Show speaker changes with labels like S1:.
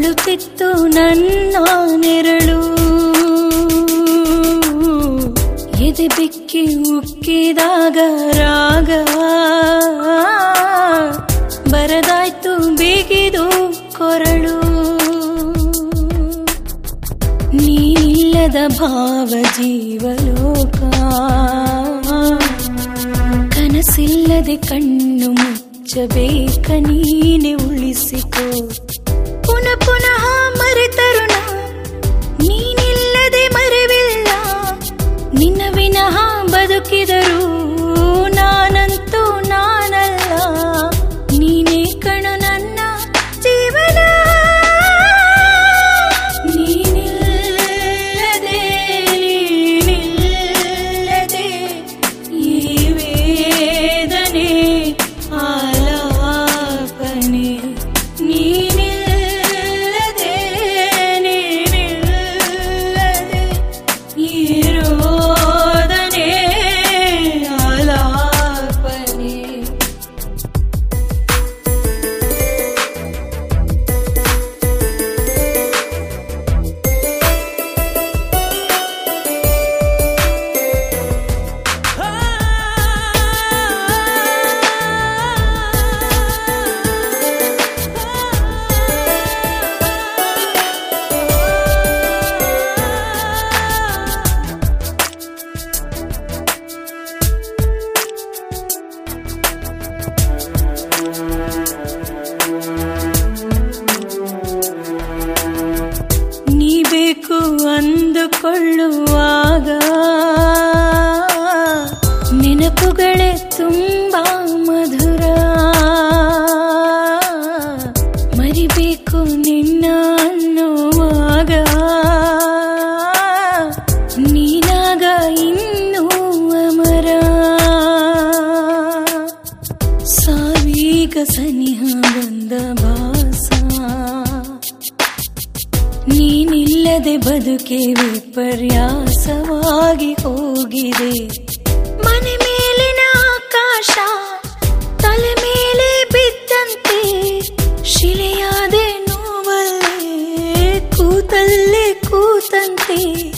S1: ಅಳುತ್ತಿತ್ತು ನನ್ನ ನೆರಳು ಎದೆ ಬಿಕ್ಕಿ ಉಕ್ಕಿದಾಗ ರಾಗ ಬರದಾಯ್ತು ಬಿಗಿದು ಕೊರಳು ನೀಲ್ಲದ ಭಾವ ಜೀವಲೋಕ ಕನಸಿಲ್ಲದೆ ಕಣ್ಣು ಮುಚ್ಚಬೇಕ ನೀನೆ ಉಳಿಸಿಕೋ ಪುನಃ ಪುನಃ ಮರೆತರುಣ ನೀನಿಲ್ಲದೆ ಮರೆವಿಲ್ಲ ನಿನ್ನ ವಿನಃ ಬದುಕಿದರು ನಾನಂತೂ ನಾನಲ್ಲ ನೀನೇ ಕಣು ನನ್ನ ಜೀವನ ನೀನಿಲ್ಲದೆ ನೀನಿಲ್ಲದೆ ಈ ವೇದನೆ ಆಲಾಪನೆ ನೀನಿಲ್ಲದೆ ನೀನಿಲ್ಲದೆ ಈ ರೋದನೆ ಆಲಾಪನೆ ನೀ ಬೇಕು ಅಂದುಕೊಳ್ಳುವಾಗ ನೆನಪುಗಳೇ ತುಂಬಾ ಮಧುರ ಮರಿಬೇಕು ನಿನ್ನ ಅನ್ನುವಾಗ ನೀನಾಗ ಇನ್ನೂ ಅಮರ ಸಾವಿಗ ಸನಿಹ ಬಂದ ಭಾಸ ನೀನಿಲ್ಲದೆ ಬದುಕೆ ವಿಪರ್ಯಾಸವಾಗಿ ಹೋಗಿದೆ ಮನೆ ಮೇಲಿನ ಆಕಾಶ ತಲೆ ಮೇಲೆ ಬಿದ್ದಂತೆ ಶಿಲೆಯಾದೆ ನೋವಲ್ಲೇ ಕೂತಲ್ಲೇ ಕೂತಂತೆ